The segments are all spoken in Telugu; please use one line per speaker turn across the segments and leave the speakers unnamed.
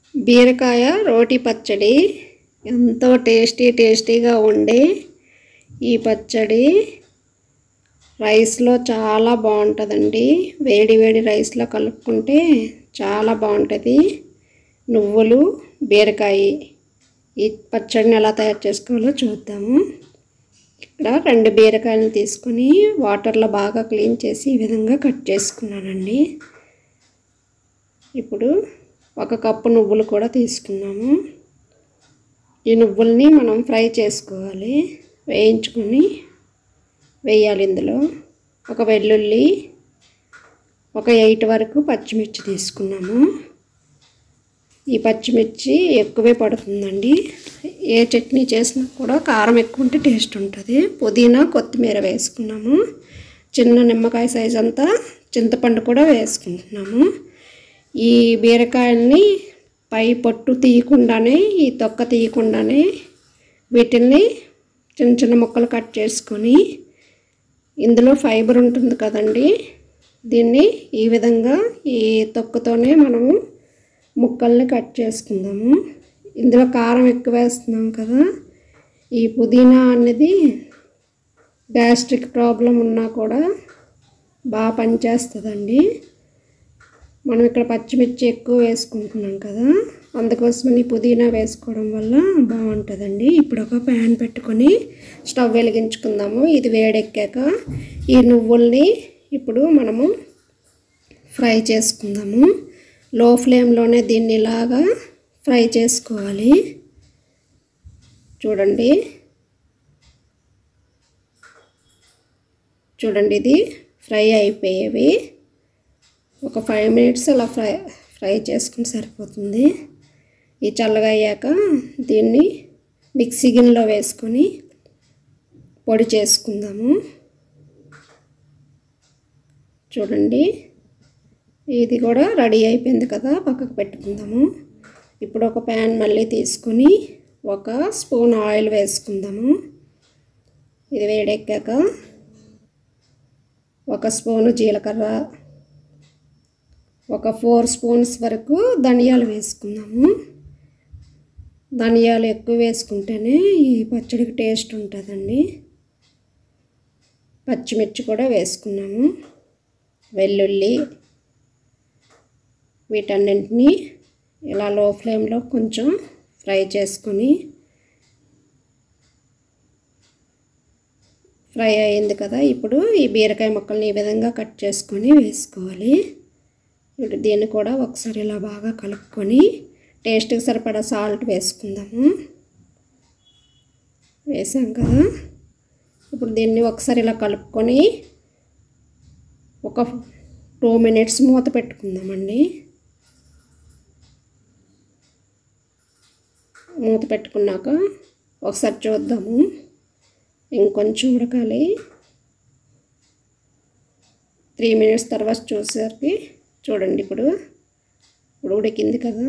బీరకాయ రోటి పచ్చడి ఎంతో టేస్టీ టేస్టీగా ఉండే ఈ పచ్చడి రైస్లో చాలా బాగుంటుందండి వేడి వేడి రైస్లో కలుపుకుంటే చాలా బాగుంటుంది నువ్వులు బీరకాయ ఈ పచ్చడిని ఎలా తయారు చేసుకోవాలో చూద్దాము ఇక్కడ రెండు బీరకాయలను తీసుకొని వాటర్లో బాగా క్లీన్ చేసి ఈ విధంగా కట్ చేసుకున్నానండి ఇప్పుడు ఒక కప్పు నువ్వులు కూడా తీసుకున్నాము ఈ నువ్వుల్ని మనం ఫ్రై చేసుకోవాలి వేయించుకొని వేయాలి ఇందులో ఒక వెల్లుల్లి ఒక ఎయిట్ వరకు పచ్చిమిర్చి తీసుకున్నాము ఈ పచ్చిమిర్చి ఎక్కువే పడుతుందండి ఏ చట్నీ చేసినా కూడా కారం ఎక్కువ ఉంటే టేస్ట్ ఉంటుంది పుదీనా కొత్తిమీర వేసుకున్నాము చిన్న నిమ్మకాయ సైజ్ అంతా చింతపండు కూడా వేసుకుంటున్నాము ఈ బీరకాయల్ని పై పొట్టు తీయకుండానే ఈ తొక్క తీయకుండానే వీటిని చిన్న చిన్న ముక్కలు కట్ చేసుకొని ఇందులో ఫైబర్ ఉంటుంది కదండి దీన్ని ఈ విధంగా ఈ తొక్కతోనే మనము ముక్కల్ని కట్ చేసుకుందాము ఇందులో కారం ఎక్కువ వేస్తున్నాం కదా ఈ పుదీనా అనేది గ్యాస్ట్రిక్ ప్రాబ్లం ఉన్నా కూడా బాగా పనిచేస్తుందండి మనం ఇక్కడ పచ్చిమిర్చి ఎక్కువ వేసుకుంటున్నాం కదా అందుకోసమని పుదీనా వేసుకోవడం వల్ల బాగుంటుందండి ఇప్పుడు ఒక ప్యాన్ పెట్టుకొని స్టవ్ వెలిగించుకుందాము ఇది వేడెక్కాక ఈ నువ్వుల్ని ఇప్పుడు మనము ఫ్రై చేసుకుందాము లో ఫ్లేమ్లోనే దీన్ని ఇలాగా ఫ్రై చేసుకోవాలి చూడండి చూడండి ఇది ఫ్రై అయిపోయేవి ఒక ఫైవ్ మినిట్స్ అలా ఫ్రై ఫ్రై చేసుకుని సరిపోతుంది ఈ చల్లగా అయ్యాక దీన్ని మిక్సీ గిన్నెలో వేసుకొని పొడి చేసుకుందాము చూడండి ఇది కూడా రెడీ అయిపోయింది కదా పక్కకు పెట్టుకుందాము ఇప్పుడు ఒక ప్యాన్ మళ్ళీ తీసుకొని ఒక స్పూన్ ఆయిల్ వేసుకుందాము ఇది వేడెక్కాక ఒక స్పూను జీలకర్ర ఒక ఫోర్ స్పూన్స్ వరకు ధనియాలు వేసుకుందాము ధనియాలు ఎక్కువ వేసుకుంటేనే ఈ పచ్చడికి టేస్ట్ ఉంటుందండి పచ్చిమిర్చి కూడా వేసుకున్నాము వెల్లుల్లి వీటన్నింటినీ ఇలా లో ఫ్లేమ్లో కొంచెం ఫ్రై చేసుకొని ఫ్రై అయింది కదా ఇప్పుడు ఈ బీరకాయ ముక్కల్ని ఈ విధంగా కట్ చేసుకొని వేసుకోవాలి ఇప్పుడు దీన్ని కూడా ఒకసారి ఇలా బాగా కలుపుకొని టేస్ట్కి సరిపడా సాల్ట్ వేసుకుందాము వేసాం కదా ఇప్పుడు దీన్ని ఒకసారి ఇలా కలుపుకొని ఒక టూ మినిట్స్ మూత పెట్టుకుందామండి మూత పెట్టుకున్నాక ఒకసారి చూద్దాము ఇంకొంచెం ఉడకాలి త్రీ మినిట్స్ తర్వాత చూసేసరికి చూడండి ఇప్పుడు ఇప్పుడు ఉడికింది కదా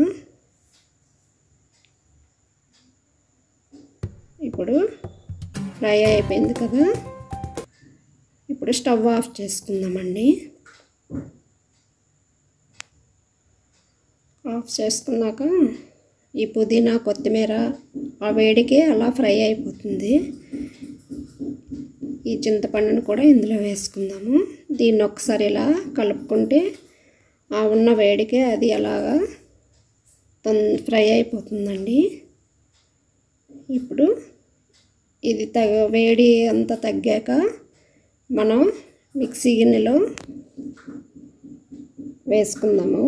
ఇప్పుడు ఫ్రై అయిపోయింది కదా ఇప్పుడు స్టవ్ ఆఫ్ చేసుకుందామండి ఆఫ్ చేసుకున్నాక ఈ పుదీనా కొత్తిమీర ఆ వేడికి అలా ఫ్రై అయిపోతుంది ఈ చింతపండును కూడా ఇందులో వేసుకుందాము దీన్ని ఒకసారి ఇలా కలుపుకుంటే ఆ ఉన్న వేడికే అది అలాగా తొన్ ఫ్రై అయిపోతుందండి ఇప్పుడు ఇది తగ వేడి అంతా తగ్గాక మనం మిక్సీ గిన్నెలో వేసుకుందాము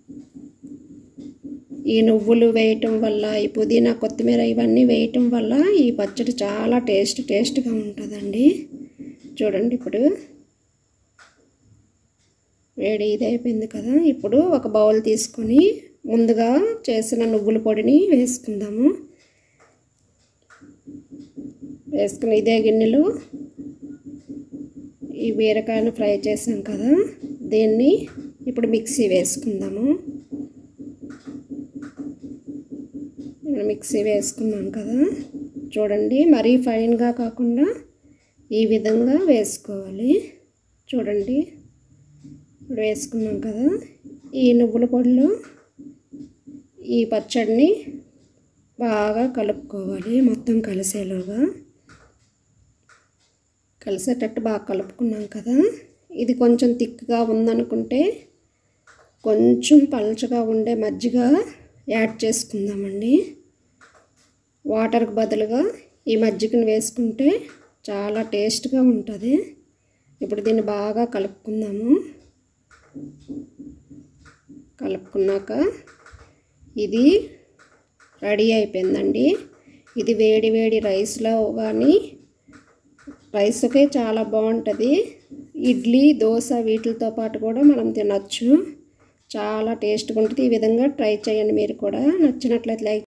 ఈ నువ్వులు వేయటం వల్ల ఈ పుదీనా కొత్తిమీర ఇవన్నీ వేయటం వల్ల ఈ పచ్చడి చాలా టేస్ట్ టేస్ట్గా ఉంటుందండి చూడండి ఇప్పుడు వేడి ఇది అయిపోయింది కదా ఇప్పుడు ఒక బౌల్ తీసుకొని ముందుగా చేసిన నువ్వుల పొడిని వేసుకుందాము వేసుకుని ఇదే గిన్నెలో ఈ బీరకాయను ఫ్రై చేసాం కదా దీన్ని ఇప్పుడు మిక్సీ వేసుకుందాము మిక్సీ వేసుకున్నాం కదా చూడండి మరీ ఫైన్గా కాకుండా ఈ విధంగా వేసుకోవాలి చూడండి ఇప్పుడు వేసుకున్నాం కదా ఈ నువ్వుల పొడిలో ఈ పచ్చడిని బాగా కలుపుకోవాలి మొత్తం కలిసేలోగా కలిసేటట్టు బాగా కలుపుకున్నాం కదా ఇది కొంచెం థిక్గా ఉందనుకుంటే కొంచెం పలచగా ఉండే మజ్జిగ యాడ్ చేసుకుందామండి వాటర్కి బదులుగా ఈ మజ్జిగను వేసుకుంటే చాలా టేస్ట్గా ఉంటుంది ఇప్పుడు దీన్ని బాగా కలుపుకుందాము కలుపుకున్నాక ఇది రెడీ అయిపోయిందండి ఇది వేడి వేడి రైస్లో కానీ రైస్కే చాలా బాగుంటుంది ఇడ్లీ దోశ వీటితో పాటు కూడా మనం తినచ్చు చాలా టేస్ట్గా ఉంటుంది ఈ విధంగా ట్రై చేయండి మీరు కూడా నచ్చినట్లయితే లైక్